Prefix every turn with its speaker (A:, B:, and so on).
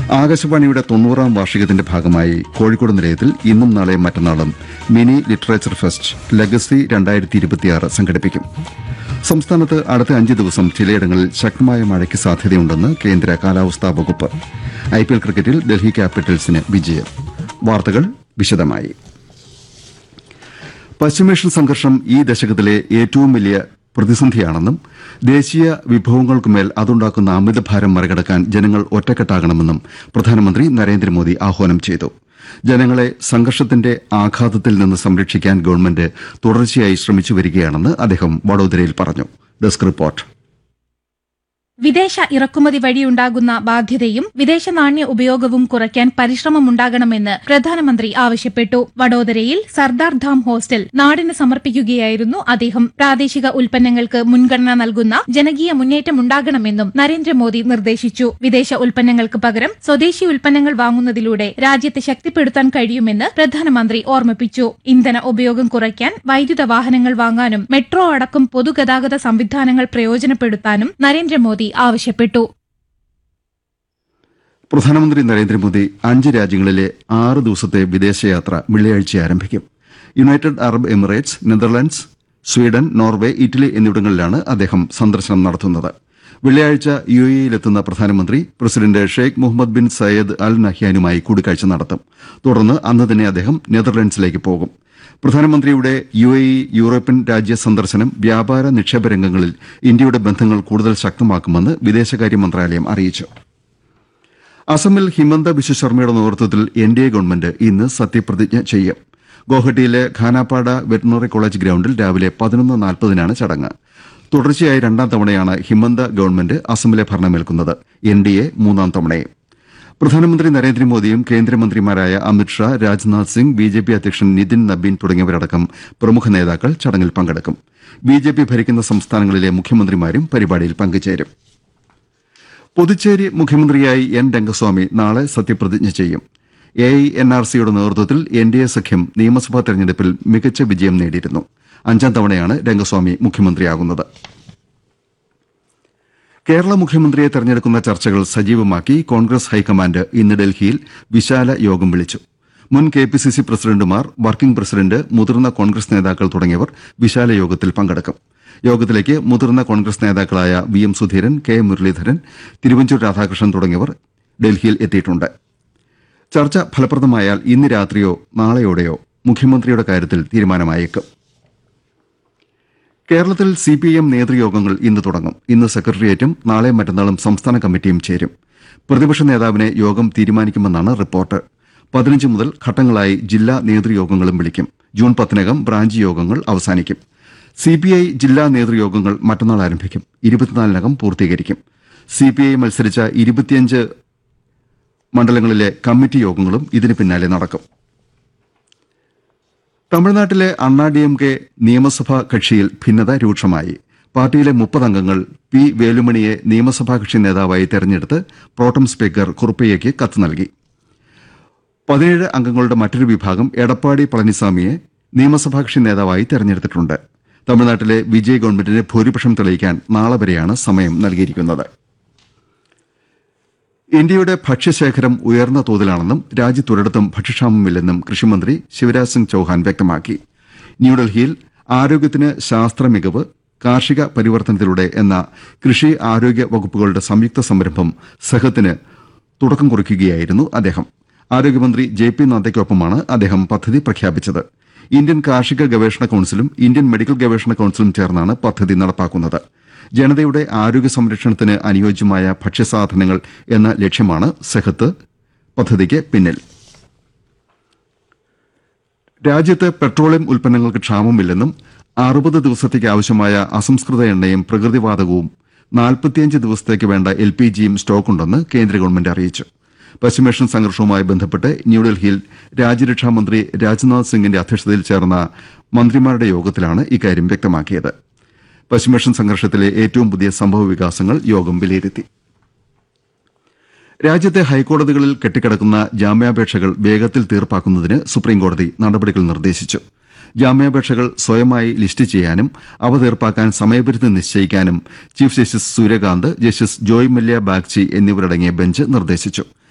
A: ആകാശവാണിയുടെ തൊണ്ണൂറാം വാർഷികത്തിന്റെ ഭാഗമായി കോഴിക്കോട് നിലയത്തിൽ ഇന്നും നാളെയും മറ്റന്നാളും മിനി ലിറ്ററേച്ചർ ഫെസ്റ്റ് ലെഗസി രണ്ടായിരത്തി ഇരുപത്തിയാറ് സംഘടിപ്പിക്കും സംസ്ഥാനത്ത് അടുത്ത അഞ്ച് ദിവസം ചിലയിടങ്ങളിൽ ശക്തമായ മഴയ്ക്ക് സാധ്യതയുണ്ടെന്ന് കേന്ദ്ര കാലാവസ്ഥാ വകുപ്പ് ഐപിഎൽ ക്രിക്കറ്റിൽ ഡൽഹി ക്യാപിറ്റൽസിന് വിജയം വാർത്തകൾ വിശദമായി പശ്ചിമേഷ്യൻ സംഘർഷം ഈ ദശകത്തിലെ ഏറ്റവും വലിയ പ്രതിസന്ധിയാണെന്നും ദേശീയ വിഭവങ്ങൾക്കുമേൽ അതുണ്ടാക്കുന്ന അമിതഭാരം മറികടക്കാൻ ജനങ്ങൾ ഒറ്റക്കെട്ടാകണമെന്നും പ്രധാനമന്ത്രി നരേന്ദ്രമോദി ആഹ്വാനം ചെയ്തു ജനങ്ങളെ സംഘർഷത്തിന്റെ ആഘാതത്തിൽ നിന്ന് സംരക്ഷിക്കാൻ ഗവൺമെന്റ് തുടർച്ചയായി ശ്രമിച്ചു വരികയാണെന്ന് അദ്ദേഹം വഡോദരയിൽ പറഞ്ഞു ഡെസ്ക് റിപ്പോർട്ട്
B: വിദേശ ഇറക്കുമതി വഴിയുണ്ടാകുന്ന ബാധ്യതയും വിദേശ നാണ്യ ഉപയോഗവും കുറയ്ക്കാൻ പരിശ്രമമുണ്ടാകണമെന്ന് പ്രധാനമന്ത്രി ആവശ്യപ്പെട്ടു വഡോദരയിൽ സർദാർ ധാം ഹോസ്റ്റൽ നാടിന് സമർപ്പിക്കുകയായിരുന്നു അദ്ദേഹം പ്രാദേശിക ഉൽപ്പന്നങ്ങൾക്ക് മുൻഗണന നൽകുന്ന ജനകീയ മുന്നേറ്റം ഉണ്ടാകണമെന്നും നരേന്ദ്രമോദി നിർദ്ദേശിച്ചു വിദേശ ഉൽപ്പന്നങ്ങൾക്ക് പകരം സ്വദേശി ഉൽപ്പന്നങ്ങൾ വാങ്ങുന്നതിലൂടെ രാജ്യത്തെ ശക്തിപ്പെടുത്താൻ കഴിയുമെന്ന് പ്രധാനമന്ത്രി ഓർമ്മിപ്പിച്ചു ഇന്ധന ഉപയോഗം കുറയ്ക്കാൻ വൈദ്യുത വാഹനങ്ങൾ വാങ്ങാനും മെട്രോ അടക്കം പൊതുഗതാഗത സംവിധാനങ്ങൾ പ്രയോജനപ്പെടുത്താനും നരേന്ദ്രമോദി ആവശ്യപ്പെട്ടു
A: പ്രധാനമന്ത്രി നരേന്ദ്രമോദി അഞ്ച് രാജ്യങ്ങളിലെ ആറ് ദിവസത്തെ വിദേശയാത്ര വെള്ളിയാഴ്ച ആരംഭിക്കും United Arab Emirates Netherlands Sweden Norway Italy എന്നിവിടങ്ങളിലാണ് അദ്ദേഹം സന്ദർശനം നടത്തുന്നത് വെള്ളിയാഴ്ച യു എയിലെത്തുന്ന പ്രധാനമന്ത്രി president Sheikh Mohammed bin Zayed Al നഹ്യാനുമായി കൂടിക്കാഴ്ച നടത്തും തുടർന്ന് അന്ന് തന്നെ അദ്ദേഹം നെതർലൻഡ്സിലേക്ക് പോകും പ്രധാനമന്ത്രിയുടെ യു എ ഇ യൂറോപ്യൻ രാജ്യ സന്ദർശനം വ്യാപാര നിക്ഷേപ രംഗങ്ങളിൽ ഇന്ത്യയുടെ ബന്ധങ്ങൾ കൂടുതൽ ശക്തമാക്കുമെന്ന് വിദേശകാര്യ മന്ത്രാലയം അറിയിച്ചു അസമിൽ ഹിമന്ത ബിശ്വ ശർമ്മയുടെ നേതൃത്വത്തിൽ എൻ ഡി എ ഗവൺമെന്റ് ഇന്ന് സത്യപ്രതിജ്ഞ ചെയ്യും ഗോഹട്ടിയിലെ ഖാനാപ്പാട വെറ്റിനറി കോളേജ് ഗ്രൌണ്ടിൽ രാവിലെ പതിനൊന്ന് നാൽപ്പതിനാണ് ചടങ്ങ് തുടർച്ചയായി രണ്ടാം തവണയാണ് ഹിമന്ത ഗവൺമെന്റ് അസമിലെ ഭരണമേൽക്കുന്നത് എൻ ഡി എ മൂന്നാം തവണയും പ്രധാനമന്ത്രി നരേന്ദ്രമോദിയും കേന്ദ്രമന്ത്രിമാരായ Amit Shah Rajnath Singh B J P അധ്യക്ഷൻ നിതിൻ നബീൻ തുടങ്ങിയവരടക്കം പ്രമുഖ നേതാക്കൾ ചടങ്ങിൽ പങ്കെടുക്കും ബി ജെ പി ഭരിക്കുന്ന സംസ്ഥാനങ്ങളിലെ മുഖ്യമന്ത്രിമാരും പരിപാടിയിൽ പങ്കുചേരും പുതുച്ചേരി മുഖ്യമന്ത്രിയായി എൻ രംഗസ്വാമി നാളെ സത്യപ്രതിജ്ഞ ചെയ്യും എ ഐ എൻ ആർ സിയുടെ നേതൃത്വത്തിൽ എൻ ഡി എ സഖ്യം നിയമസഭാ തെരഞ്ഞെടുപ്പിൽ മികച്ച വിജയം നേടിയിരുന്നു അഞ്ചാം തവണയാണ് രംഗസ്വാമി മുഖ്യമന്ത്രിയാകുന്നത് കേരള മുഖ്യമന്ത്രിയെ തെരഞ്ഞെടുക്കുന്ന ചർച്ചകൾ സജീവമാക്കി കോൺഗ്രസ് ഹൈക്കമാൻഡ് ഇന്ന് ഡൽഹിയിൽ വിശാല യോഗം വിളിച്ചു മുൻ കെ പി സി സി പ്രസിഡന്റുമാർ വർക്കിംഗ് പ്രസിഡന്റ് മുതിർന്ന കോൺഗ്രസ് നേതാക്കൾ തുടങ്ങിയവർ വിശാല യോഗത്തിൽ പങ്കെടുക്കും യോഗത്തിലേക്ക് മുതിർന്ന കോൺഗ്രസ് നേതാക്കളായ V M Sudheeran K Muraleedharan Thiruvanchoor Radhakrishnan തുടങ്ങിയവർ ഡൽഹിയിൽ എത്തിയിട്ടുണ്ട് ചർച്ച ഫലപ്രദമായാൽ ഇന്ന് രാത്രിയോ നാളെയോടെയോ മുഖ്യമന്ത്രിയുടെ കാര്യത്തിൽ തീരുമാനമായേക്കും കേരളത്തിൽ സി പി ഐ എം നേതൃയോഗങ്ങൾ ഇന്ന് തുടങ്ങും ഇന്ന് സെക്രട്ടേറിയറ്റും നാളെ മറ്റന്നാളും സംസ്ഥാന കമ്മിറ്റിയും ചേരും പ്രതിപക്ഷ നേതാവിനെ യോഗം തീരുമാനിക്കുമെന്നാണ് റിപ്പോർട്ട് പതിനഞ്ച് മുതൽ ഘട്ടങ്ങളായി ജില്ലാ നേതൃയോഗങ്ങളും വിളിക്കും ജൂൺ പത്തിനകം ബ്രാഞ്ച് യോഗങ്ങൾ അവസാനിക്കും സി പി ഐ ജില്ലാ നേതൃയോഗങ്ങൾ മറ്റന്നാൾ ആരംഭിക്കും ഇരുപത്തിനാലിനകം പൂർത്തീകരിക്കും സി പി ഐ മത്സരിച്ച ഇരുപത്തിയഞ്ച് മണ്ഡലങ്ങളിലെ കമ്മിറ്റി യോഗങ്ങളും ഇതിന് പിന്നാലെ നടക്കും തമിഴ്നാട്ടിലെ അണ്ണാ ഡി എം കെ നിയമസഭാ കക്ഷിയിൽ ഭിന്നത രൂക്ഷമായി പാർട്ടിയിലെ മുപ്പത് അംഗങ്ങൾ പി വേലുമണിയെ നിയമസഭാ കക്ഷി നേതാവായി തെരഞ്ഞെടുത്ത് പ്രോട്ടം സ്പീക്കർ കുറുപ്പയ്യയ്ക്ക് കത്ത് നൽകി പതിനേഴ് അംഗങ്ങളുടെ മറ്റൊരു വിഭാഗം എടപ്പാടി പളനിസ്വാമിയെ നിയമസഭാ കക്ഷി നേതാവായി തെരഞ്ഞെടുത്തിട്ടുണ്ട് തമിഴ്നാട്ടിലെ വിജയ് ഗവൺമെന്റിന് ഭൂരിപക്ഷം തെളിയിക്കാൻ നാളെ വരെയാണ് സമയം നൽകിയിരിക്കുന്നത് ഇന്ത്യയുടെ ഭക്ഷ്യശേഖരം ഉയർന്ന തോതിലാണെന്നും രാജ്യത്തൊരിടത്തും ഭക്ഷ്യക്ഷാമമില്ലെന്നും കൃഷിമന്ത്രി ശിവരാജ് സിംഗ് ചൌഹാൻ വ്യക്തമാക്കി ന്യൂഡൽഹിയിൽ ആരോഗ്യത്തിന് ശാസ്ത്ര മികവ് കാർഷിക പരിവർത്തനത്തിലൂടെ എന്ന കൃഷി ആരോഗ്യ വകുപ്പുകളുടെ സംയുക്ത സംരംഭം സഹത്തിന് തുടക്കം കുറിക്കുകയായിരുന്നു അദ്ദേഹം ആരോഗ്യമന്ത്രി ജെ പി നദ്ദയ്ക്കൊപ്പമാണ് അദ്ദേഹം പദ്ധതി പ്രഖ്യാപിച്ചത് ഇന്ത്യൻ കാർഷിക ഗവേഷണ കൌൺസിലും ഇന്ത്യൻ മെഡിക്കൽ ഗവേഷണ കൌൺസിലും ചേർന്നാണ് പദ്ധതി നടപ്പാക്കുന്നത് ജനതയുടെ ആരോഗ്യ സംരക്ഷണത്തിന് അനുയോജ്യമായ ഭക്ഷ്യസാധനങ്ങൾ എന്ന ലക്ഷ്യമാണ് സെഹത്ത് പദ്ധതിക്ക് പിന്നിൽ രാജ്യത്ത് പെട്രോളിയം ഉൽപ്പന്നങ്ങൾക്ക് ക്ഷാമമില്ലെന്നും അറുപത് ദിവസത്തേക്ക് ആവശ്യമായ അസംസ്കൃത എണ്ണയും പ്രകൃതിവാതകവും നാൽപ്പത്തിയഞ്ച് ദിവസത്തേക്ക് വേണ്ട എൽ പി ജിയും സ്റ്റോക്കുണ്ടെന്ന് കേന്ദ്ര ഗവൺമെന്റ് അറിയിച്ചു പശ്ചിമേഷ്യൻ സംഘർഷവുമായി ബന്ധപ്പെട്ട് ന്യൂഡൽഹിയിൽ രാജ്യരക്ഷാമന്ത്രി രാജ്നാഥ് സിംഗിന്റെ അധ്യക്ഷതയിൽ ചേർന്ന മന്ത്രിമാരുടെ യോഗത്തിലാണ് ഇക്കാര്യം വ്യക്തമാക്കിയത് പശ്ചിമേഷ്യൻ സംഘർഷത്തിലെ ഏറ്റവും പുതിയ സംഭവ വികാസങ്ങൾ യോഗം വിലയിരുത്തി രാജ്യത്തെ ഹൈക്കോടതികളിൽ കെട്ടിക്കിടക്കുന്ന ജാമ്യാപേക്ഷകൾ വേഗത്തിൽ തീർപ്പാക്കുന്നതിന് സുപ്രീംകോടതി നടപടികൾ നിർദ്ദേശിച്ചു ജാമ്യാപേക്ഷകൾ സ്വയമായി ലിസ്റ്റ് ചെയ്യാനും അവ തീർപ്പാക്കാൻ സമയപരിധി നിശ്ചയിക്കാനും chief justice Suryakant justice Joymalya Bagchi എന്നിവരടങ്ങിയ ബെഞ്ച് നിർദ്ദേശിച്ചു